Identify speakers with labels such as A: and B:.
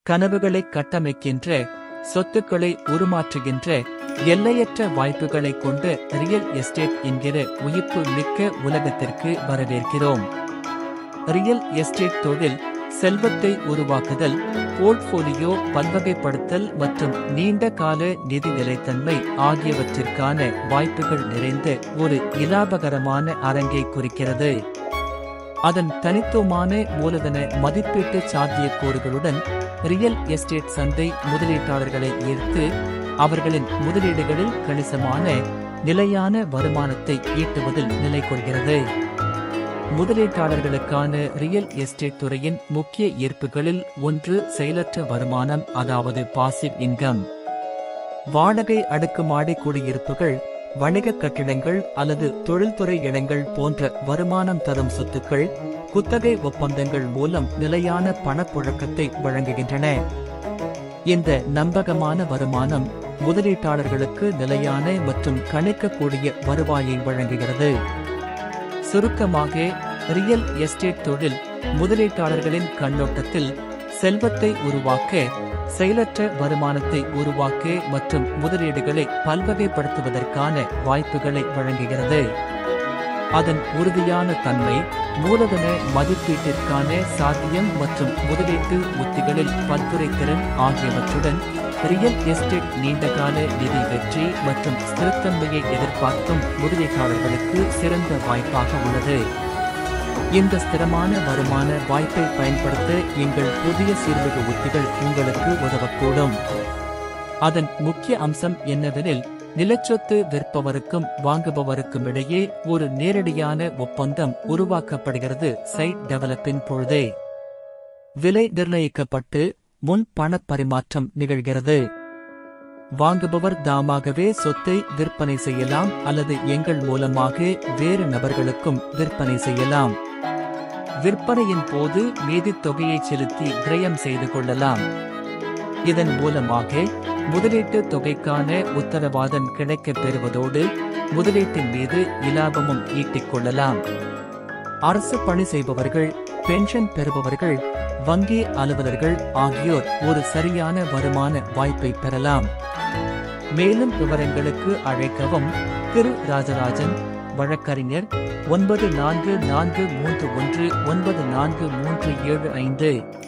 A: கனவுகளை கட்டமைக்கின்ற சொத்துக்களை உருமாற்றுகின்ற எல்லையற்ற வாய்ப்புகளை கொண்ட ரியல் எஸ்டேட் என்கிற உயிர்ப்பு மிக்க உலகத்திற்கு வரவேற்கிறோம் ரியல் எஸ்டேட் தொழில் செல்வத்தை உருவாக்குதல் போர்ட்போலியோ பல்வகைப்படுத்தல் மற்றும் நீண்ட கால நிதி நிலைத்தன்மை ஆகியவற்றிற்கான வாய்ப்புகள் நிறைந்த ஒரு இலாபகரமான அரங்கை குறிக்கிறது அதன் தனித்துவமான மூலதன மதிப்பீட்டு சாத்தியக்கூறுகளுடன் ரியல் எஸ்டேட் சந்தை முதலீட்டாளர்களை ஈர்த்து அவர்களின் முதலீடுகளில் கணிசமான நிலையான வருமானத்தை ஈட்டுவதில் நிலை கொள்கிறது முதலீட்டாளர்களுக்கான ரியல் எஸ்டேட் துறையின் முக்கிய ஈர்ப்புகளில் ஒன்று செயலற்ற வருமானம் அதாவது பாசிவ் இன்கம் வாடகை அடுக்குமாடி குடியிருப்புகள் வணிக கட்டிடங்கள் அல்லது தொழில்துறை இடங்கள் போன்ற வருமானம் தரும் சொத்துக்கள் குத்தகை ஒப்பந்தங்கள் மூலம் நிலையான பணப்புழக்கத்தை வழங்குகின்றன இந்த நம்பகமான வருமானம் முதலீட்டாளர்களுக்கு நிலையான மற்றும் கணிக்கக்கூடிய வருவாயை வழங்குகிறது சுருக்கமாக ரியல் எஸ்டேட் தொழில் முதலீட்டாளர்களின் கண்ணோட்டத்தில் செல்வத்தை உருவாக்க செயலற்ற வருமானத்தை உருவாக்க மற்றும் முதலீடுகளை பல்வகைப்படுத்துவதற்கான வாய்ப்புகளை வழங்குகிறது அதன் உறுதியான தன்மை மூலதன மதிப்பீட்டிற்கான சாத்தியம் மற்றும் முதலீட்டு உத்திகளில் பல்துறை திறன் ஆகியவற்றுடன் ரியல் எஸ்டேட் நீண்டகால நிதி வெற்றி மற்றும் ஸ்திரத்தன்மையை எதிர்பார்க்கும் முதலீட்டாளர்களுக்கு சிறந்த வாய்ப்பாக உள்ளது இந்த ஸ்திரமான வருமான வாய்ப்பை பயன்படுத்த எங்கள் புதிய சீர்மிகு உத்திகள் உங்களுக்கு உதவக்கூடும் அதன் முக்கிய அம்சம் என்னவெனில் நிலச்சொத்து விற்பவருக்கும் வாங்குபவருக்கும் இடையே ஒரு நேரடியான ஒப்பந்தம் உருவாக்கப்படுகிறது சைட் டெவலப்பின் பொழுதே விலை நிர்ணயிக்கப்பட்டு முன் பணப் பரிமாற்றம் நிகழ்கிறது வாங்குபவர் தாமாகவே சொத்தை விற்பனை செய்யலாம் அல்லது எங்கள் மூலமாக வேறு நபர்களுக்கும் விற்பனை செய்யலாம் விற்பனையின் போது மீதித் தொகையை செலுத்தி கிரயம் செய்து கொள்ளலாம் இதன் மூலமாக முதலீட்டு தொகைக்கான உத்தரவாதம் கிடைக்கப் பெறுவதோடு முதலீட்டின் மீது இலாபமும் ஈட்டிக் கொள்ளலாம் அரசு பணி செய்பவர்கள் பென்ஷன் பெறுபவர்கள் வங்கி அலுவலர்கள் ஆகியோர் ஒரு சரியான வருமான வாய்ப்பை பெறலாம் மேலும் விவரங்களுக்கு அழைக்கவும் திரு ராஜராஜன் வழக்கறிஞர் ஒன்பது நான்கு நான்கு மூன்று ஒன்று ஒன்பது நான்கு மூன்று ஏழு ஐந்து